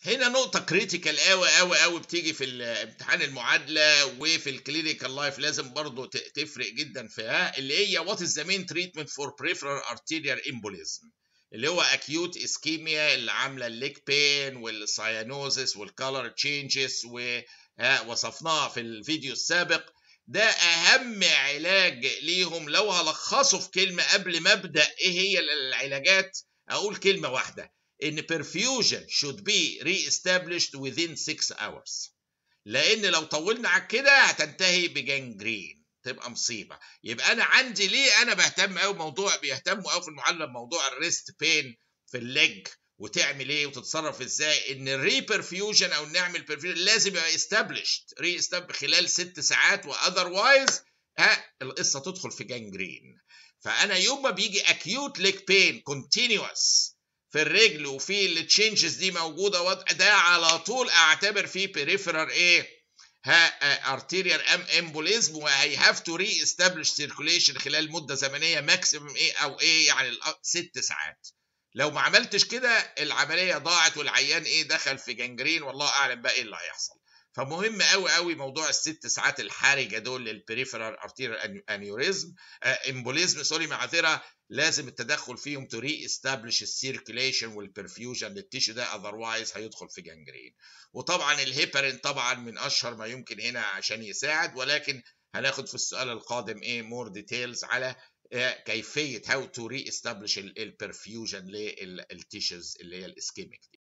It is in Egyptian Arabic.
هنا نقطة كريتيكال قوي قوي قوي بتيجي في امتحان المعادلة وفي الكلينيكال لايف لازم برضو تفرق جدا فيها اللي هي وات از ذا مين تريتمنت فور بريفرال ارتيريال امبوليزم اللي هو اكيوت اسكيميا اللي عاملة الليك بين والسايانوزس والكالر تشينجز ووصفناها في الفيديو السابق ده اهم علاج ليهم لو هلخصه في كلمة قبل ما ابدا ايه هي العلاجات اقول كلمة واحدة ان perfusion should be re-established within 6 hours لان لو طولنا على كده هتنتهي بجنجرين تبقى مصيبه يبقى انا عندي ليه انا بهتم قوي موضوع بيهتموا قوي في المعلم موضوع الريست بين في الليج وتعمل ايه وتتصرف ازاي ان الري برفيوجن او نعمل برفيوجن لازم يبقى استابليشد ري خلال ست ساعات واذروايز ها القصه تدخل في جنجرين فانا يوم ما بيجي اكيوت ليك بين كونتينوس في الرجل وفي التشينجز دي موجوده وضع ده على طول اعتبر فيه بريفرال ايه ها ارتيريال ام امبوليزم وهي هاف تو ري استابليش سيركوليشن خلال مده زمنيه ماكسيمم ايه او ايه يعني ست ساعات لو ما عملتش كده العمليه ضاعت والعيان ايه دخل في جنجرين والله اعلم بقى ايه اللي هيحصل فمهم قوي قوي موضوع الست ساعات الحرجه دول للبريفرال ارتيريال انيوريزم امبوليزم سوري معذره لازم التدخل فيهم تو ري استابليش السيركيليشن والبرفيوجن للتيشو ده اذروايز هيدخل في جنجرين وطبعا الهيبرين طبعا من اشهر ما يمكن هنا عشان يساعد ولكن هناخد في السؤال القادم ايه مور ديتيلز على كيفيه هاو تو ري استابليش البرفيوجن للتيشوز اللي هي الاسكيميك دي